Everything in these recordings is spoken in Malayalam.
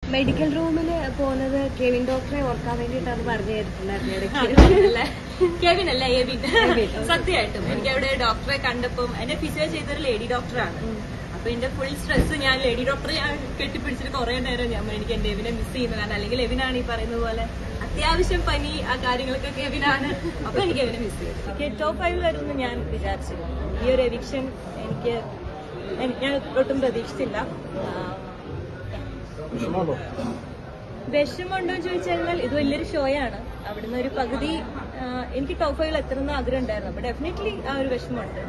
മെഡിക്കൽ റൂമിൽ പോകുന്നത് കെവിൻ ഡോക്ടറെ ഓർക്കാൻ വേണ്ടിയിട്ടാണ് പറഞ്ഞു തരുന്നുണ്ടായിരുന്നു ഇടയ്ക്ക് അല്ല കെവിൻ അല്ല എവിൻ സത്യമായിട്ടും എനിക്ക് അവിടെ ഡോക്ടറെ കണ്ടപ്പം എന്നെ ഫിസിയോ ചെയ്തൊരു ലേഡി ഡോക്ടറാണ് അപ്പൊ എന്റെ ഫുൾ സ്ട്രെസ് ഞാൻ ലേഡി ഡോക്ടറെ ഞാൻ കെട്ടിപ്പിടിച്ചിട്ട് കുറെ നേരം ഞാൻ എനിക്ക് എന്റെ എവിനെ മിസ് ചെയ്യുന്നു കാരണം അല്ലെങ്കിൽ എവിനാണ് ഈ പറയുന്നത് പോലെ അത്യാവശ്യം പനി ആ കാര്യങ്ങളൊക്കെ എവിനാണ് അപ്പൊ എനിക്ക് എവിനെ മിസ് ചെയ്തു എനിക്ക് ടോപ്പ് ഫൈവ് വരുമെന്ന് ഞാൻ വിചാരിച്ചില്ല ഈ ഒരു എവിക്ഷൻ എനിക്ക് എനി- ഞാൻ ഒട്ടും പ്രതീക്ഷിച്ചില്ല ആ, വിഷമമുണ്ടോ വിഷമമുണ്ടോ എന്ന് ചോദിച്ചു കഴിഞ്ഞാൽ ഇത് വലിയൊരു ഷോയാണ് അവിടുന്ന് ഒരു പകുതി ആ, എനിക്ക് ടോപ്പ് ഫൈവിൽ എത്തണമെന്ന് ആഗ്രഹം ഉണ്ടായിരുന്നു അപ്പൊ ഡെഫിനറ്റ്ലി ആ ഒരു വിഷമമുണ്ട്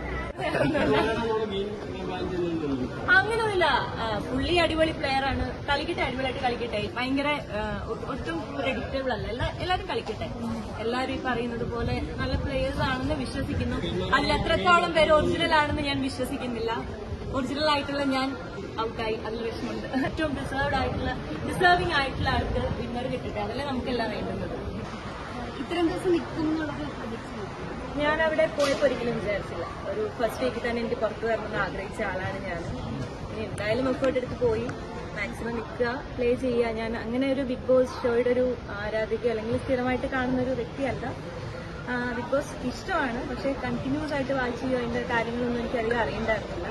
അങ്ങനെയൊന്നുമില്ല ആ, പുള്ളി അടിപൊളി പ്ലെയർ ആണ് കളിക്കട്ടെ അടിപൊളിയായിട്ട് കളിക്കട്ടെ ഭയങ്കര ആ, ഒ- ഒട്ടും പ്രഡിക്റ്റബിൾ അല്ല എല്ലാ എല്ലാവരും കളിക്കട്ടെ എല്ലാവരും ഈ പറയുന്നത് പോലെ നല്ല പ്ലേയേഴ്സ് ആണെന്ന് വിശ്വസിക്കുന്നു അതിൽ എത്രത്തോളം പേര് ഒറിജിനൽ ആണെന്ന് ഞാൻ വിശ്വസിക്കുന്നില്ല ഒറിജിനൽ ആയിട്ടുള്ള ഞാൻ ഔട്ടായി അതിൽ വിഷമമുണ്ട് ഏറ്റവും ഡിസേർവ്ഡ് ആയിട്ടുള്ള ഡിസേർവിംഗ് ആയിട്ടുള്ള ആൾക്ക് വിന്നർ കിട്ടട്ടെ അതല്ലേ നമുക്കെല്ലാം വേണ്ടുന്നത് ഇത്രയും ദിവസം നിൽക്കും എന്നുള്ളത് പ്രതീക്ഷിച്ചു ഞാൻ അവിടെ പോയപ്പോ ഒരിക്കലും വിചാരിച്ചില്ല ഒരു ഫസ്റ്റ് വീക്കിൽ തന്നെ എനിക്ക് പുറത്തു വരണമെന്ന് ആഗ്രഹിച്ച ആളാണ് ഞാൻ ഇനി എന്തായാലും എഫേർട്ട് എടുത്ത് പോയി മാക്സിമം നിൽക്കുക പ്ലേ ചെയ്യുക ഞാൻ അങ്ങനെ ഒരു ബിഗ് ബോസ് ഷോയുടെ ഒരു ആരാധിക അല്ലെങ്കിൽ സ്ഥിരമായിട്ട് കാണുന്ന ഒരു വ്യക്തിയല്ല ആ, ബിഗ് ബോസ് ഇഷ്ടമാണ് പക്ഷെ കണ്ടിന്യൂസ് ആയിട്ട് വാച്ച് ചെയ്യുക അതിന്റെ കാര്യങ്ങളൊന്നും എനിക്ക് അധികം അറിയണ്ടായിരുന്നില്ല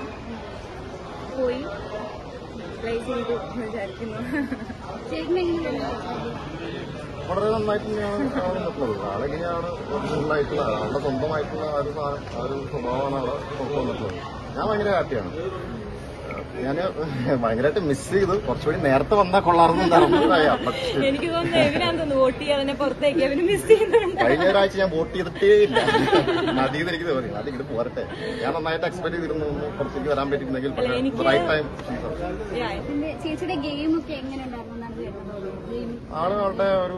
പോയി പ്ലേ ചെയ്തു എന്ന് വിചാരിക്കുന്നു ചേട്ടൻ എങ്ങനെയാണ് വളരെ നന്നായിട്ട് തന്നെയാണ് ആൾ നിൽക്കുന്നത് ആളെങ്ങനെയാണ് ഒറിജിനലായിട്ടുള്ള ആളുടെ സ്വന്തമായിട്ടുള്ള ആ ഒരു സാധനം ആ ഒരു സ്വഭാവമാണ് അവിടെ പുറത്തു വന്നിട്ടുള്ളത് ഞാൻ ഭയങ്കര ഹാപ്പിയാണ് ഞാൻ ഭയങ്കരമായിട്ട് മിസ് ചെയ്തു കുറച്ചുകൂടി നേരത്തെ വന്നാൽ കൊള്ളാറുണ്ടായിരുന്നു പക്ഷേ എനിക്ക് തോന്നുന്നു എവനാന്ന് തോന്നുന്നു വോട്ട് ചെയ്യാൻ അതിനെ പുറത്തേക്ക് അവന് മിസ് ചെയ്യുന്നുണ്ട് കഴിഞ്ഞ ഒരാഴ്ച ഞാൻ വോട്ട് ചെയ്തിട്ടേ ഇല്ല അതീന്ന് എനിക്ക് തോന്നി അത് ഇങ്ങോട്ട് പോരട്ടെ ഞാൻ നന്നായിട്ട് എക്സ്പെക്ട് ചെയ്തിരുന്നു ഒന്ന് പുറത്തേക്ക് വരാൻ പറ്റിയിരുന്നെങ്കിൽ അല്ല, എനിക്ക് റൈറ്റ് ടൈം Yeah, പിന്നെ ചേച്ചിയുടെ ഗെയിം ഒക്കെ എങ്ങനെ ഉണ്ടായിരുന്നു എന്നാണ് കേട്ടത് ഗെയിം ആളുകളുടെ ഒരു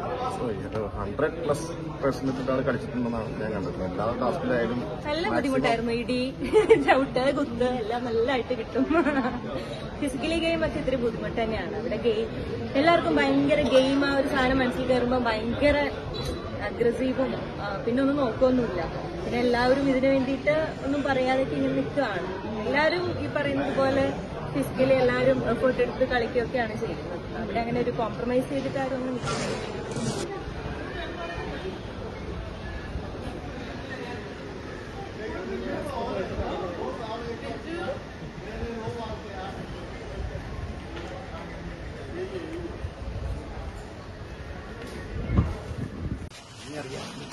ഹൺഡ്രഡ് പ്ലസ് പെർസെന്റേജ് കളിച്ചിട്ടുണ്ടെന്നാണ് ഞാൻ കണ്ടത് എല്ലാ ടാസ്കിലായാലും നല്ല ബുദ്ധിമുട്ടായിരുന്നു ഇടി ചവിട്ട് കുത്ത് എല്ലാം നല്ലതായിട്ട് കിട്ടും ഫിസിക്കലി ഗെയിം ഒക്കെ ഇത്തിരി ബുദ്ധിമുട്ട് തന്നെയാണ് അവിടെ ഗെയിം എല്ലാവർക്കും ഭയങ്കര ഗെയിം ആ ഒരു സാധനം മനസ്സിൽ കയറുമ്പോൾ ഭയങ്കര അഗ്രസീവും പിന്നെ ഒന്നും നോക്കൊന്നുമില്ല പിന്നെ എല്ലാവരും ഇതിനു വേണ്ടിയിട്ട് ഒന്നും പറയാതെ ഇങ്ങനെ നിൽക്കുകയാണ് എല്ലാവരും ഈ പറയുന്നത് പോലെ ഫിസിക്കലി എല്ലാവരും എഫേർട്ട് എടുത്ത് കളിക്കുകയൊക്കെയാണ് ചെയ്യുന്നത് അവിടെ അങ്ങനെ ഒരു കോംപ്രമൈസ് ചെയ്തിട്ട് ആരും ഒന്നും നിൽക്കുന്നില്ല ഇനി അറിയാം